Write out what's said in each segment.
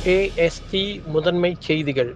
AST முதன்மைச் செய்திகள்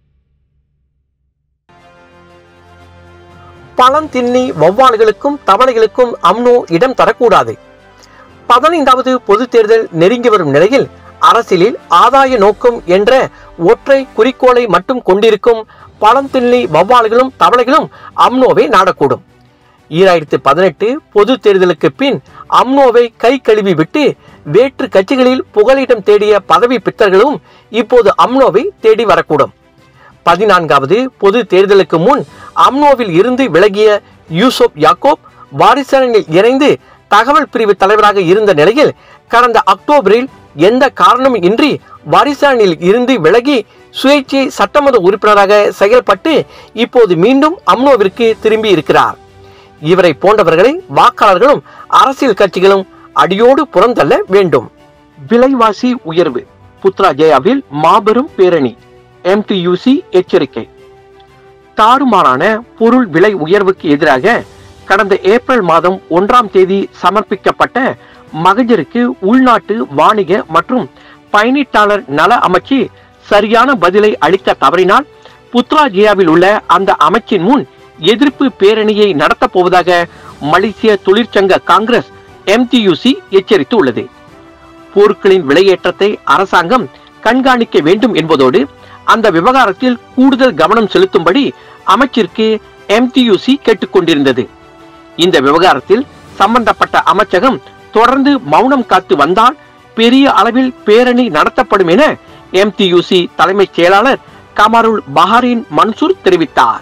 பழந்தின்னி வௌவால்களுக்கும் தவளைகளுக்கும் UMNO இடம் தரக்கூடாது பதினைந்தாவது பொதுத் தேர்தல் நெருங்கி வரும் நிலையில் அரசியலில் ஆதாய நோக்கம் என்ற ஒற்றை குறிக்கோளை மட்டும் கொண்டிருக்கும் பழந்தின்னி வௌவால்களும் தவளைகளும் அம்னோவை நாடக்கூடும் ஈராயிரத்து பதினெட்டு பொது தேர்தலுக்கு பின் அம்னோவை கை கழுவி விட்டு வேற்று கட்சிகளில் புகலிடம் தேடிய பதவி பித்தர்களும் இப்போது அம்னோவை தேடி வரக்கூடும் பதினான்காவது பொது தேர்தலுக்கு முன் அம்னோவில் இருந்து விலகிய யூசுப் யாக்கோப் வாரிசனில் இணைந்து தகவல் பிரிவு தலைவராக இருந்த நிலையில் கடந்த அக்டோபரில் எந்த காரணமும் இன்றி வாரிசானில் இருந்து விலகி சுயேட்சை சட்டமன்ற உறுப்பினராக செயல்பட்டு இப்போது மீண்டும் அம்னோவிற்கு திரும்பி இருக்கிறார் இவரை போன்றவர்களை வாக்காளர்களும் அரசியல் கட்சிகளும் அடியோடு புறந்தள்ள வேண்டும் விலைவாசி உயர்வு புத்ராஜயாவில் மாபெரும் பேரணி எம்டியூசி எச்சரிக்கை தாறுமாறான பொருள் விலை உயர்வுக்கு எதிராக கடந்த ஏப்ரல் மாதம் ஒன்றாம் தேதி சமர்ப்பிக்கப்பட்ட மகஜருக்கு உள்நாட்டு வாணிக மற்றும் பயணீட்டாளர் நல அமைச்சு சரியான பதிலை அளிக்க தவறினால் புத்ராஜியாவில் உள்ள அந்த அமைச்சின் முன் எதிர்ப்பு பேரணியை நடத்தப் போவதாக மலேசிய தொழிற்சங்க காங்கிரஸ் எம்டியூசி எச்சரித்து உள்ளது பொருட்களின் விலையேற்றத்தை அரசாங்கம் கண்காணிக்க வேண்டும் என்பதோடு அந்த விவகாரத்தில் கூடுதல் கவனம் செலுத்தும்படி அமைச்சிற்கு எம்டியூசி கேட்டுக்கொண்டிருந்தது இந்த விவகாரத்தில் சம்பந்தப்பட்ட அமைச்சகம் தொடர்ந்து மௌனம் காத்து வந்தால் பெரிய அளவில் பேரணி நடத்தப்படும் என எம்டியூசி தலைமைச் செயலாளர் கமருல் பஹாரின் மன்சூர் தெரிவித்தார்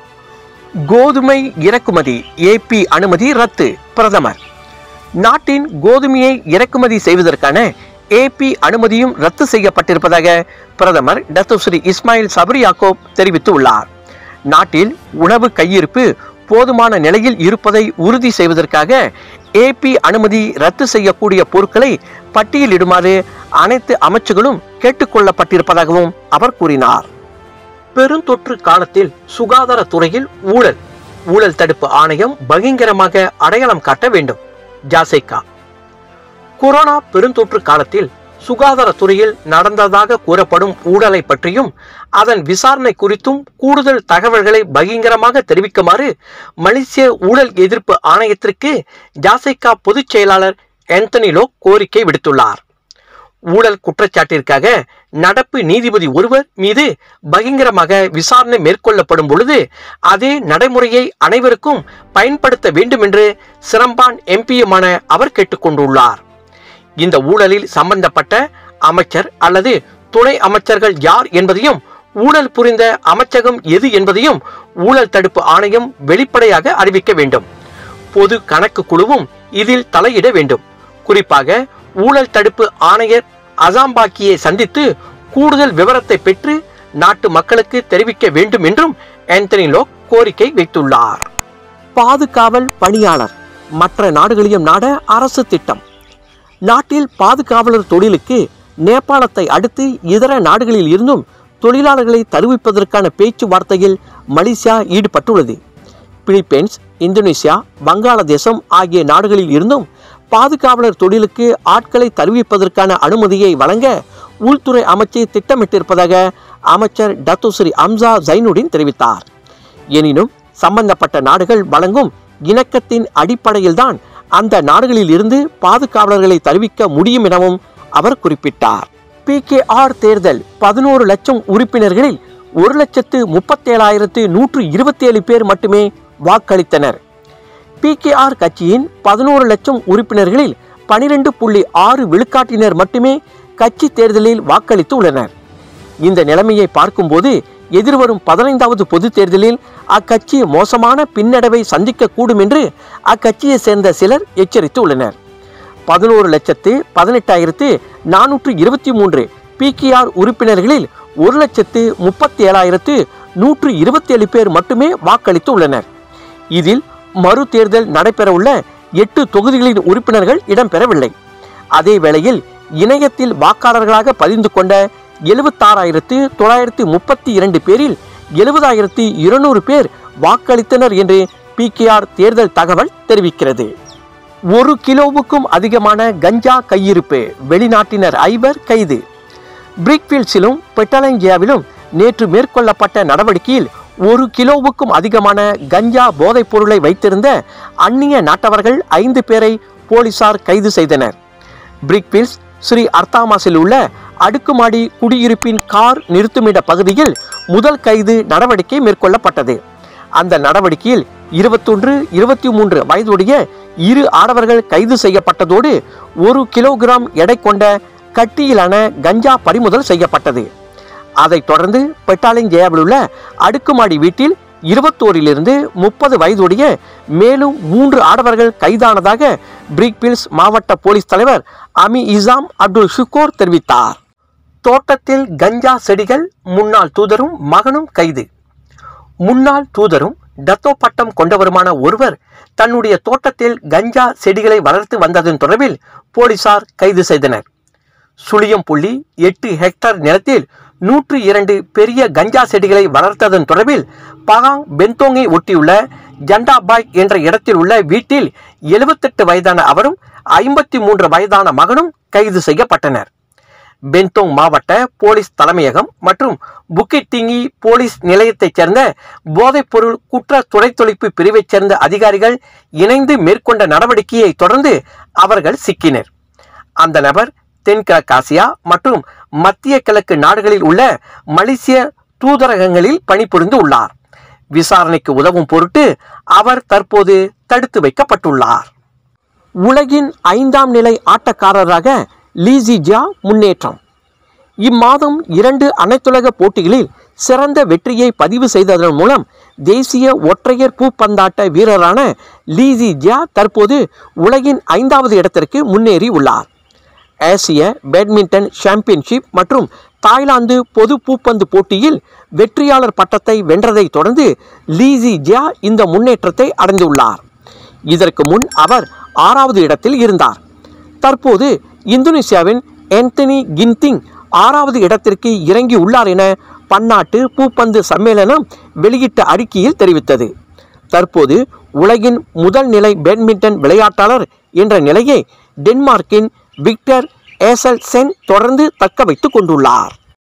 கோதுமை இறக்குமதி ஏபி அனுமதி ரத்து பிரதமர் நாட்டின் கோதுமையை இறக்குமதி செய்வதற்கான ஏபி அனுமதியும் ரத்து செய்யப்பட்டிருப்பதாக பிரதமர் டத்துஸ்ரீ இஸ்மாயில் சபரி யாக்கோப் தெரிவித்துள்ளார் நாட்டில் உணவு கையிருப்பு போதுமான நிலையில் இருப்பதை உறுதி செய்வதற்காக ஏபி அனுமதி ரத்து செய்யக்கூடிய பொருட்களை பட்டியலிடுமாறு அனைத்து அமைச்சுகளும் கேட்டுக்கொள்ளப்பட்டிருப்பதாகவும் அவர் கூறினார் பெருந்தொற்று காலத்தில் சுகாதாரத்துறையில் ஊழல் ஊழல் தடுப்பு ஆணையம் பகிங்கரமாக அடையாளம் காட்ட வேண்டும் ஜாசைகா கொரோனா பெருந்தொற்று காலத்தில் சுகாதாரத்துறையில் நடந்ததாக கூறப்படும் ஊழலை பற்றியும் அதன் விசாரணை குறித்தும் கூடுதல் தகவல்களை பகிங்கரமாக தெரிவிக்குமாறு மலேசிய ஊழல் எதிர்ப்பு ஆணையத்திற்கு ஜாசைகா பொதுச் செயலாளர் ஆந்தனிலோ கோரிக்கை விடுத்துள்ளார் ஊழல் குற்றச்சாட்டிற்காக நடப்பு நீதிபதி ஒருவர் மீது பகிங்கரமாக விசாரணை மேற்கொள்ளப்படும் பொழுது அதே நடைமுறையை அனைவருக்கும் பயன்படுத்த வேண்டும் என்று சிரம்பான் எம்பியுமான அவர் கேட்டுக்கொண்டுள்ளார் இந்த ஊழலில் சம்பந்தப்பட்ட அமைச்சர் அல்லது துணை அமைச்சர்கள் யார் என்பதையும் ஊழல் புரிந்த அமைச்சகம் எது என்பதையும் ஊழல் தடுப்பு ஆணையம் வெளிப்படையாக அறிவிக்க வேண்டும் பொது கணக்கு குழுவும் இதில் தலையிட வேண்டும் குறிப்பாக ஊழல் தடுப்பு ஆணையர் அசாம்பாக்கியை சந்தித்து கூடுதல் விவரத்தை பெற்று நாட்டு மக்களுக்கு தெரிவிக்க வேண்டும் என்றும் ஆந்தனி லோக் கோரிக்கை வைத்துள்ளார் பாதுகாவல் பணியாளர் மற்ற நாடுகளையும் நாட அரசு திட்டம் நாட்டில் பாதுகாவலர் தொழிலுக்கு நேபாளத்தை அடுத்து இதர நாடுகளில் இருந்தும் தொழிலாளர்களை தருவிப்பதற்கான பேச்சுவார்த்தையில் மலேசியா ஈடுபட்டுள்ளது பிலிப்பைன்ஸ் இந்தோனேசியா வங்காளதேசம் ஆகிய நாடுகளில் இருந்தும் பாதுகாவலர் தொழிலுக்கு ஆட்களை தருவிப்பதற்கான அனுமதியை வழங்க உள்துறை அமைச்சு திட்டமிட்டிருப்பதாக அமைச்சர் டத்துஸ்ரீ அம்சா ஜைனுடின் தெரிவித்தார் எனினும் சம்பந்தப்பட்ட நாடுகள் வழங்கும் இணக்கத்தின் அடிப்படையில்தான் அந்த நாடுகளில் இருந்து பாதுகாவலர்களை தருவிக்க முடியும் எனவும் அவர் குறிப்பிட்டார் பி கே ஆர் தேர்தல் பதினோரு லட்சம் உறுப்பினர்களில் ஒரு லட்சத்து முப்பத்தேழாயிரத்து நூற்று இருபத்தேழு பேர் மட்டுமே வாக்களித்தனர் பிகேஆர் கட்சியின் பதினோரு லட்சம் உறுப்பினர்களில் பனிரெண்டு புள்ளி ஆறு விழுக்காட்டினர் மட்டுமே கட்சி தேர்தலில் வாக்களித்து உள்ளனர் இந்த நிலைமையை பார்க்கும்போது எதிர்வரும் பதினைந்தாவது பொது தேர்தலில் அக்கட்சி மோசமான பின்னடைவை சந்திக்கக்கூடும் என்று அக்கட்சியை சேர்ந்த சிலர் எச்சரித்து உள்ளனர் பதினோரு லட்சத்து பதினெட்டாயிரத்து நானூற்று இருபத்தி மூன்று பிகேஆர் உறுப்பினர்களில் ஒரு லட்சத்து முப்பத்தி ஏழாயிரத்து நூற்று இருபத்தி ஏழு பேர் மட்டுமே வாக்களித்து உள்ளனர் இதில் மறு தேர்தல் நடைபெறவுள்ள எட்டு தொகுதிகளின் உறுப்பினர்கள் இடம்பெறவில்லை அதே வேளையில் இணையத்தில் வாக்காளர்களாக பதிந்து கொண்ட எழுபத்தாறாயிரத்து தொள்ளாயிரத்து முப்பத்தி இரண்டு பேரில் எழுபதாயிரத்தி இருநூறு பேர் வாக்களித்தனர் என்று பிகேஆர் தேர்தல் தகவல் தெரிவிக்கிறது ஒரு கிலோவுக்கும் அதிகமான கஞ்சா கையிருப்பு வெளிநாட்டினர் ஐவர் கைது பிரிக்ஃபீல்ட்ஸிலும் பெட்டலஞ்சியாவிலும் நேற்று மேற்கொள்ளப்பட்ட நடவடிக்கையில் ஒரு கிலோவுக்கும் அதிகமான கஞ்சா போதைப் பொருளை வைத்திருந்த அந்நிய நாட்டவர்கள் ஐந்து பேரை போலீசார் கைது செய்தனர் பிரிக்ஃபீல்ட்ஸ் ஸ்ரீ அர்த்தாமாஸில் உள்ள அடுக்குமாடி குடியிருப்பின் கார் நிறுத்துமிட பகுதியில் முதல் கைது நடவடிக்கை மேற்கொள்ளப்பட்டது அந்த நடவடிக்கையில் இருபத்தொன்று இருபத்தி மூன்று வயதுடைய இரு ஆடவர்கள் கைது செய்யப்பட்டதோடு ஒரு கிலோகிராம் எடை கொண்ட கட்டியிலான கஞ்சா பறிமுதல் செய்யப்பட்டது அதைத் தொடர்ந்து பெட்டாலிஞ்சேயாவில் உள்ள அடுக்குமாடி வீட்டில் இருபத்தோரிலிருந்து முப்பது வயதுடைய மேலும் மூன்று ஆடவர்கள் கைதானதாக பிரிக்பில்ஸ் மாவட்ட போலீஸ் தலைவர் அமி இசாம் அப்துல் ஷுகோர் தெரிவித்தார் தோட்டத்தில் கஞ்சா செடிகள் முன்னாள் தூதரும் மகனும் கைது முன்னாள் தூதரும் டத்தோ பட்டம் கொண்டவருமான ஒருவர் தன்னுடைய தோட்டத்தில் கஞ்சா செடிகளை வளர்த்து வந்ததன் தொடர்பில் போலீசார் கைது செய்தனர் சுழியம்புள்ளி எட்டு ஹெக்டேர் நிலத்தில் நூற்று இரண்டு பெரிய கஞ்சா செடிகளை வளர்த்ததன் தொடர்பில் பகாங் பெந்தோங்கை ஒட்டியுள்ள ஜண்டாபாய் என்ற இடத்தில் உள்ள வீட்டில் எழுபத்தெட்டு வயதான அவரும் ஐம்பத்தி மூன்று வயதான மகனும் கைது செய்யப்பட்டனர் பென்தோங் மாவட்ட போலீஸ் தலைமையகம் மற்றும் புக்கிட்டிங்கி போலீஸ் நிலையத்தைச் சேர்ந்த போதைப்பொருள் குற்ற துணைத்தொழிப்பு பிரிவைச் சேர்ந்த அதிகாரிகள் இணைந்து மேற்கொண்ட நடவடிக்கையை தொடர்ந்து அவர்கள் சிக்கினர் அந்த நபர் தென்கிழக்காசியா மற்றும் மத்திய கிழக்கு நாடுகளில் உள்ள மலேசிய தூதரகங்களில் பணிபுரிந்து உள்ளார் விசாரணைக்கு உதவும் பொருட்டு அவர் தற்போது தடுத்து வைக்கப்பட்டுள்ளார் உலகின் ஐந்தாம் நிலை ஆட்டக்காரராக லீசிஜியா முன்னேற்றம் இம்மாதம் இரண்டு அனைத்துலக போட்டிகளில் சிறந்த வெற்றியை பதிவு செய்ததன் மூலம் தேசிய ஒற்றையர் பூப்பந்தாட்ட வீரரான லீசி ஜியா தற்போது உலகின் ஐந்தாவது இடத்திற்கு முன்னேறி உள்ளார் ஆசிய பேட்மிண்டன் சாம்பியன்ஷிப் மற்றும் தாய்லாந்து பொது பூப்பந்து போட்டியில் வெற்றியாளர் பட்டத்தை வென்றதைத் தொடர்ந்து லீசி ஜியா இந்த முன்னேற்றத்தை அடைந்துள்ளார் இதற்கு முன் அவர் ஆறாவது இடத்தில் இருந்தார் தற்போது இந்தோனேசியாவின் ஆந்தனி கின்திங் ஆறாவது இடத்திற்கு இறங்கி உள்ளார் என பன்னாட்டு பூப்பந்து சம்மேளனம் வெளியிட்ட அறிக்கையில் தெரிவித்தது தற்போது உலகின் முதல் நிலை பேட்மிண்டன் விளையாட்டாளர் என்ற நிலையை டென்மார்க்கின் விக்டர் ஏசல் சென் தொடர்ந்து தக்க வைத்துக் கொண்டுள்ளார்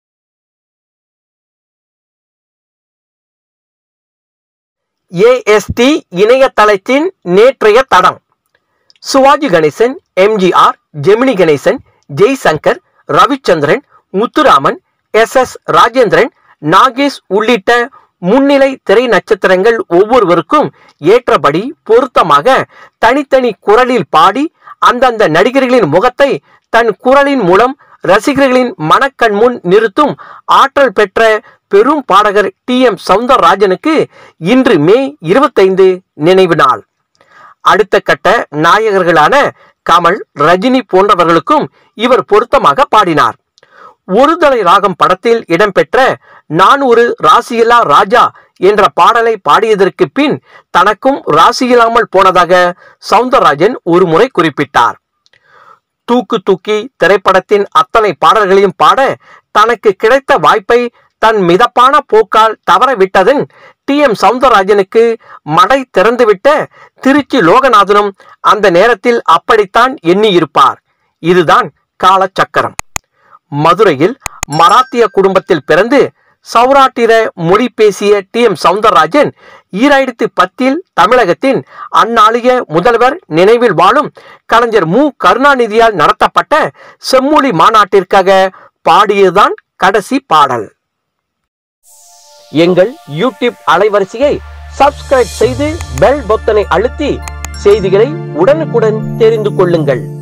ஏஎஸ்டி இணையதளத்தின் நேற்றைய தடம் சிவாஜி கணேசன் எம்ஜிஆர் ஜெமினி கணேசன் ஜெய்சங்கர் ரவிச்சந்திரன் முத்துராமன் எஸ் எஸ் ராஜேந்திரன் நாகேஷ் உள்ளிட்ட முன்னிலை திரை நட்சத்திரங்கள் ஒவ்வொருவருக்கும் ஏற்றபடி பொருத்தமாக தனித்தனி குரலில் பாடி அந்தந்த நடிகர்களின் முகத்தை தன் குரலின் மூலம் ரசிகர்களின் மனக்கண் முன் நிறுத்தும் ஆற்றல் பெற்ற பெரும் பாடகர் டி எம் சவுந்தரராஜனுக்கு இன்று மே இருபத்தைந்து நினைவு நாள் அடுத்த கட்ட நாயகர்களான கமல் ரஜினி போன்றவர்களுக்கும் இவர் பொருத்தமாக பாடினார் ஒருதலை ராகம் படத்தில் இடம்பெற்ற நான் ஒரு ராசியில்லா ராஜா என்ற பாடலை பாடியதற்கு பின் தனக்கும் ராசியில்லாமல் போனதாக சவுந்தரராஜன் ஒருமுறை குறிப்பிட்டார் தூக்கு தூக்கி திரைப்படத்தின் அத்தனை பாடல்களையும் பாட தனக்கு கிடைத்த வாய்ப்பை தன் மிதப்பான போக்கால் தவறவிட்டதன் டி எம் சவுந்தரராஜனுக்கு மடை திறந்துவிட்ட திருச்சி லோகநாதனும் அந்த நேரத்தில் அப்படித்தான் எண்ணியிருப்பார் இதுதான் காலச்சக்கரம் மதுரையில் மராத்திய குடும்பத்தில் பிறந்து சௌராட்டிர மொழி பேசிய டி எம் சவுந்தரராஜன் ஈராயிரத்து பத்தில் தமிழகத்தின் அந்நாளிய முதல்வர் நினைவில் வாழும் கலைஞர் மு கருணாநிதியால் நடத்தப்பட்ட செம்மொழி மாநாட்டிற்காக பாடியதுதான் கடைசி பாடல் எங்கள் யூடியூப் அலைவரிசையை சப்ஸ்கிரைப் செய்து பெல் பொத்தனை அழுத்தி செய்திகளை உடனுக்குடன் தெரிந்து கொள்ளுங்கள்